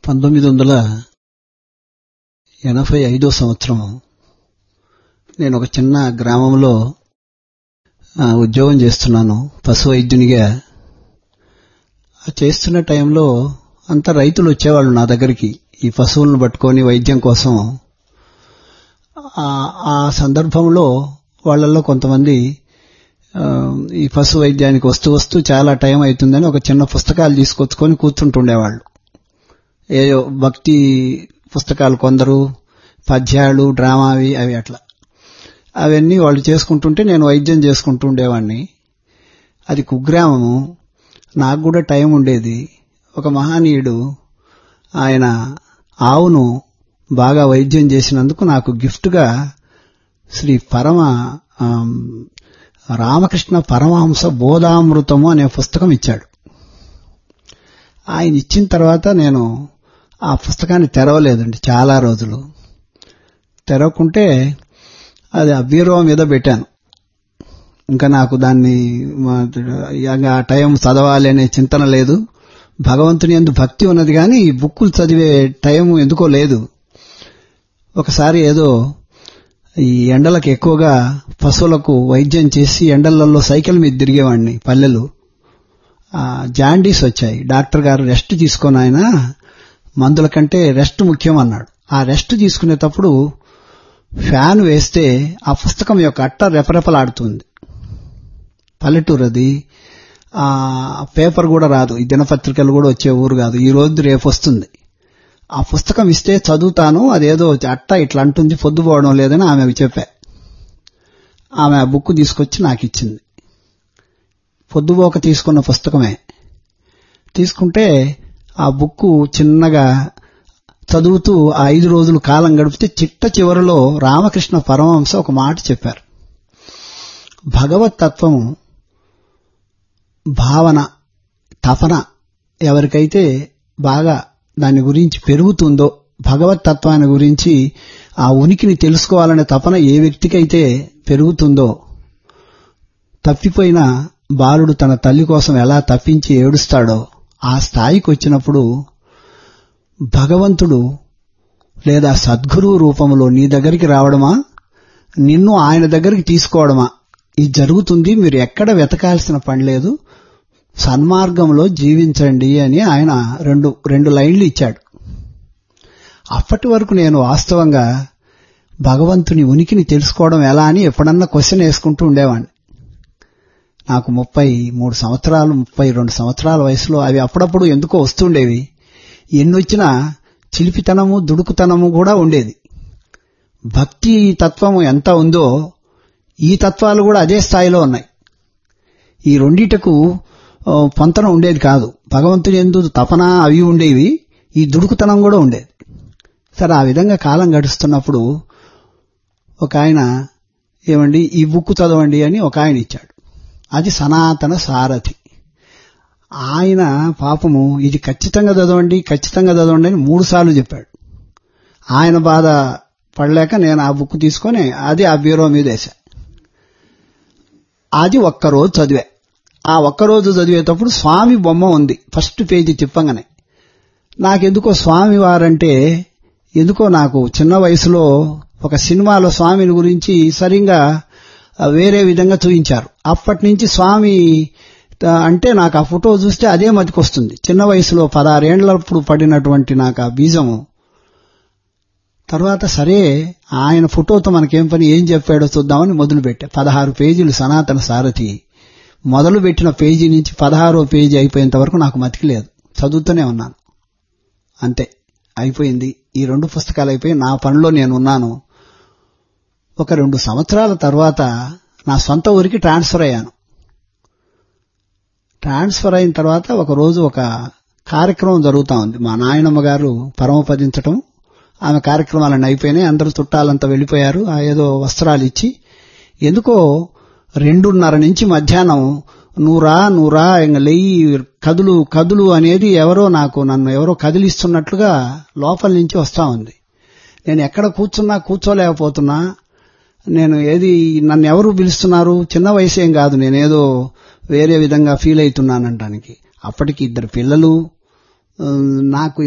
పంతొమ్మిది వందల ఎనభై ఐదో సంవత్సరం నేను ఒక చిన్న గ్రామంలో ఆ, ఉద్యోగం చేస్తున్నాను పశు వైద్యునిగా ఆ చేస్తున్న టైంలో అంత రైతులు వచ్చేవాళ్ళు నా దగ్గరికి ఈ పశువులను పట్టుకొని వైద్యం కోసం ఆ- ఆ సందర్భంలో వాళ్ళల్లో కొంతమంది ఆ, ఈ పశు వైద్యానికి వస్తూ వస్తూ చాలా టైం అవుతుందని ఒక చిన్న పుస్తకాలు తీసుకొచ్చుకొని కూర్చుంటుండేవాళ్ళు ఏయో భక్తి పుస్తకాలు కొందరు పద్యాలు డ్రామావి అవి అట్లా అవన్నీ వాళ్ళు చేసుకుంటుంటే నేను వైద్యం చేసుకుంటూ ఉండేవాడిని అది కుగ్రామము నాకు కూడా టైం ఉండేది ఒక మహనీయుడు ఆయన ఆవును బాగా వైద్యం చేసినందుకు నాకు గిఫ్ట్గా శ్రీ పరమ ఆమ్, రామకృష్ణ పరమహంస బోధామృతము అనే పుస్తకం ఇచ్చాడు ఆయన ఇచ్చిన తర్వాత నేను ఆ పుస్తకాన్ని తెరవలేదండి చాలా రోజులు తెరవకుంటే అది ఆ బీరువా మీద పెట్టాను ఇంకా నాకు దాన్ని మా- ఇంకా ఆ టైం చదవాలి అనే చింతన లేదు భగవంతుని ఎందు భక్తి ఉన్నది కానీ ఈ బుక్కులు చదివే టైం ఎందుకో లేదు ఒకసారి ఏదో ఈ ఎండలకు ఎక్కువగా పశువులకు వైద్యం చేసి ఎండలలో సైకిల్ మీద తిరిగేవాడిని పల్లెలు ఆ, జాండీస్ వచ్చాయి డాక్టర్ గారు రెస్ట్ తీసుకొని ఆయన మందుల కంటే రెస్ట్ ముఖ్యం అన్నాడు ఆ రెస్ట్ తీసుకునేటప్పుడు ఫ్యాన్ వేస్తే ఆ పుస్తకం యొక్క అట్ట రెపరెపలాడుతుంది పల్లెటూరు అది ఆ పేపర్ కూడా రాదు ఈ దినపత్రికలు కూడా వచ్చే ఊరు కాదు ఈ రోజు రేపు వస్తుంది ఆ పుస్తకం ఇస్తే చదువుతాను అదేదో అట్ట ఇట్లా అంటుంది పొద్దుపోవడం లేదని ఆమెకు చెప్పా ఆమె ఆ బుక్ తీసుకొచ్చి నాకు ఇచ్చింది పొద్దుపోక తీసుకున్న పుస్తకమే తీసుకుంటే ఆ బుక్ చిన్నగా చదువుతూ ఆ ఐదు రోజులు కాలం గడిపితే చిట్ట చివరిలో రామకృష్ణ పరమహంస ఒక మాట చెప్పారు భగవత్ తత్వము భావన తపన ఎవరికైతే బాగా దాని గురించి పెరుగుతుందో భగవత్ తత్వాన్ని గురించి ఆ ఉనికిని తెలుసుకోవాలనే తపన ఏ వ్యక్తికైతే పెరుగుతుందో తప్పిపోయిన బాలుడు తన తల్లి కోసం ఎలా తప్పించి ఏడుస్తాడో ఆ స్థాయికి వచ్చినప్పుడు భగవంతుడు లేదా సద్గురు రూపంలో నీ దగ్గరికి రావడమా నిన్ను ఆయన దగ్గరికి తీసుకోవడమా ఇది జరుగుతుంది మీరు ఎక్కడ వెతకాల్సిన పని లేదు సన్మార్గంలో జీవించండి అని ఆయన రెండు రెండు లైన్లు ఇచ్చాడు అప్పటి వరకు నేను వాస్తవంగా భగవంతుని ఉనికిని తెలుసుకోవడం ఎలా అని ఎప్పుడన్నా క్వశ్చన్ వేసుకుంటూ ఉండేవాడిని నాకు ముప్పై మూడు సంవత్సరాలు ముప్పై రెండు సంవత్సరాల వయసులో అవి అప్పుడప్పుడు ఎందుకో వస్తుండేవి ఎన్ని వచ్చినా చిలిపితనము దుడుకుతనము కూడా ఉండేది భక్తి తత్వము ఎంత ఉందో ఈ తత్వాలు కూడా అదే స్థాయిలో ఉన్నాయి ఈ రెండిటకు ఆ, పొంతన ఉండేది కాదు భగవంతుని ఎందు తపన అవి ఉండేవి ఈ దుడుకుతనం కూడా ఉండేది సరే ఆ విధంగా కాలం గడుస్తున్నప్పుడు ఒక ఆయన ఏమండి ఈ బుక్ చదవండి అని ఒక ఆయన ఇచ్చాడు అది సనాతన సారథి ఆయన పాపము ఇది ఖచ్చితంగా చదవండి ఖచ్చితంగా చదవండి అని మూడు సార్లు చెప్పాడు ఆయన బాధ పడలేక నేను ఆ బుక్ తీసుకొని అది ఆ బ్యూరో మీద వేసా అది ఒక్కరోజు చదివా ఆ ఒక్కరోజు చదివేటప్పుడు స్వామి బొమ్మ ఉంది ఫస్ట్ పేజీ తిప్పంగానే నాకెందుకో స్వామి వారంటే ఎందుకో నాకు చిన్న వయసులో ఒక సినిమాలో స్వామిని గురించి సరిగా ఆ, వేరే విధంగా చూపించారు అప్పటి నుంచి స్వామి ఆ, అంటే నాకు ఆ ఫోటో చూస్తే అదే మతికొస్తుంది చిన్న వయసులో పదహారేళ్లప్పుడు పడినటువంటి నాకు ఆ బీజము తర్వాత సరే ఆయన ఫోటోతో మనకేం పని ఏం చెప్పాడో చూద్దామని మొదలుపెట్టా పదహారు పేజీలు సనాతన సారథి మొదలు పెట్టిన పేజీ నుంచి పదహారో పేజీ అయిపోయేంత వరకు నాకు మతికి లేదు చదువుతూనే ఉన్నాను అంతే అయిపోయింది ఈ రెండు పుస్తకాలు అయిపోయి నా పనిలో నేను ఉన్నాను ఒక రెండు సంవత్సరాల తర్వాత నా సొంత ఊరికి ట్రాన్స్ఫర్ అయ్యాను ట్రాన్స్ఫర్ అయిన తర్వాత ఒక రోజు ఒక కార్యక్రమం జరుగుతా ఉంది మా నాయనమ్మ గారు పరమపదించటం ఆమె కార్యక్రమాలన్నీ అయిపోయినాయి అందరూ చుట్టాలంతా వెళ్ళిపోయారు ఆ ఏదో వస్త్రాలు ఇచ్చి ఎందుకో రెండున్నర నుంచి మధ్యాహ్నం నూరా నూరా ఇంక లెయ్యి కదులు కదులు అనేది ఎవరో నాకు నన్ను ఎవరో కదిలిస్తున్నట్లుగా లోపల నుంచి వస్తా ఉంది నేను ఎక్కడ కూర్చున్నా కూర్చోలేకపోతున్నా నేను ఏది నన్ను ఎవరు పిలుస్తున్నారు చిన్న వయసేం కాదు నేనేదో వేరే విధంగా ఫీల్ అవుతున్నానంటానికి అప్పటికి ఇద్దరు పిల్లలు ఆ, నాకు